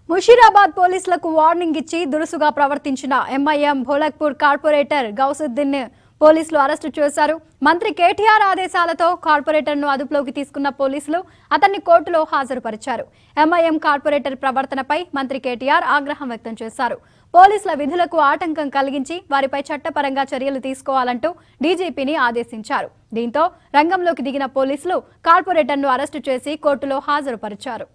ముషీరాబాద్ పోలీసులకు వార్నింగ్ ఇచ్చి దురుసుగా ప్రవర్తించిన ఎంఐఎం భోలక్పూర్ కార్పొరేటర్ గౌసుద్దీన్ పోలీసులు అరెస్టు చేశారు మంత్రి కేటీఆర్ ఆదేశాలతో కార్పొరేటర్ను అదుపులోకి తీసుకున్న పోలీసులు అతన్ని కోర్టులో హాజరుపరిచారు ఎంఐఎం కార్పొరేటర్ ప్రవర్తనపై మంత్రి కేటీఆర్ ఆగ్రహం వ్యక్తం చేశారు పోలీసుల విధులకు ఆటంకం కలిగించి వారిపై చట్టపరంగా చర్యలు తీసుకోవాలంటూ డీజీపీని ఆదేశించారు దీంతో రంగంలోకి దిగిన పోలీసులు కార్పొరేటర్ను అరెస్టు చేసి కోర్టులో హాజరుపరిచారు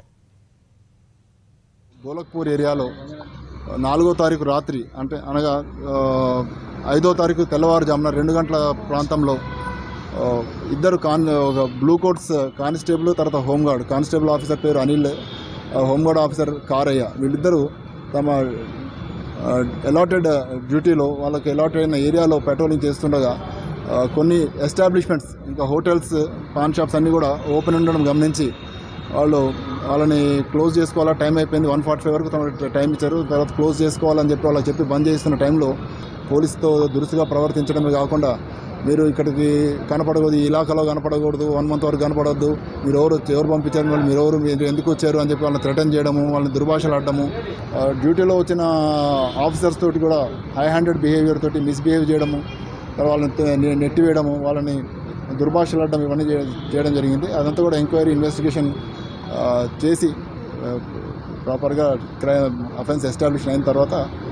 గోలక్పూర్ ఏరియాలో నాలుగో తారీఖు రాత్రి అంటే అనగా ఆ, ఐదో తారీఖు తెల్లవారుజామున రెండు గంటల ప్రాంతంలో ఆ, ఇద్దరు కాన్ ఒక బ్లూ కోట్స్ కానిస్టేబుల్ తర్వాత హోంగార్డ్ కానిస్టేబుల్ ఆఫీసర్ పేరు అనిల్ ఆ, హోంగార్డ్ ఆఫీసర్ కారయ్య వీళ్ళిద్దరూ తమ అలాటెడ్ డ్యూటీలో వాళ్ళకి అలాట్ అయిన ఏరియాలో పెట్రోలింగ్ చేస్తుండగా ఆ, కొన్ని ఎస్టాబ్లిష్మెంట్స్ ఇంకా హోటల్స్ పాన్ షాప్స్ అన్నీ కూడా ఓపెన్ ఉండడం గమనించి వాళ్ళు వాళ్ళని క్లోజ్ చేసుకోవాలా టైం అయిపోయింది వన్ ఫార్టీ ఫైవ్ వరకు తమ టైం ఇచ్చారు తర్వాత క్లోజ్ చేసుకోవాలని చెప్పి వాళ్ళకి చెప్పి బంద్ చేస్తున్న టైంలో పోలీసుతో దురుసుగా ప్రవర్తించడమే కాకుండా మీరు ఇక్కడికి కనపడకూడదు ఈ ఇలాకాలో కనపడకూడదు వన్ మంత్ వరకు కనపడవద్దు మీరు ఎవరు వచ్చి- ఎవరు పంపించారు మళ్ళీ మీరు ఎవరు మీరు ఎందుకు వచ్చారు అని చెప్పి వాళ్ళని థ్రెటన్ చేయడము వాళ్ళని దుర్భాషలు ఆడడము ఆ, డ్యూటీలో వచ్చిన ఆఫీసర్స్ తోటి కూడా హై హ్యాండెడ్ బిహేవియర్ తోటి మిస్బిహేవ్ చేయడము తర్వాత వాళ్ళని త- నె- నెట్టివేయడము వాళ్ళని దుర్భాషలు ఆడడం ఇవన్నీ చే- చేయడం జరిగింది అదంతా కూడా ఎంక్వైరీ ఇన్వెస్టిగేషన్ ఆ, చేసి ఆ, ప్రాపర్గా క్రైమ్ అఫెన్స్ ఎస్టాబ్లిష్ అయిన తర్వాత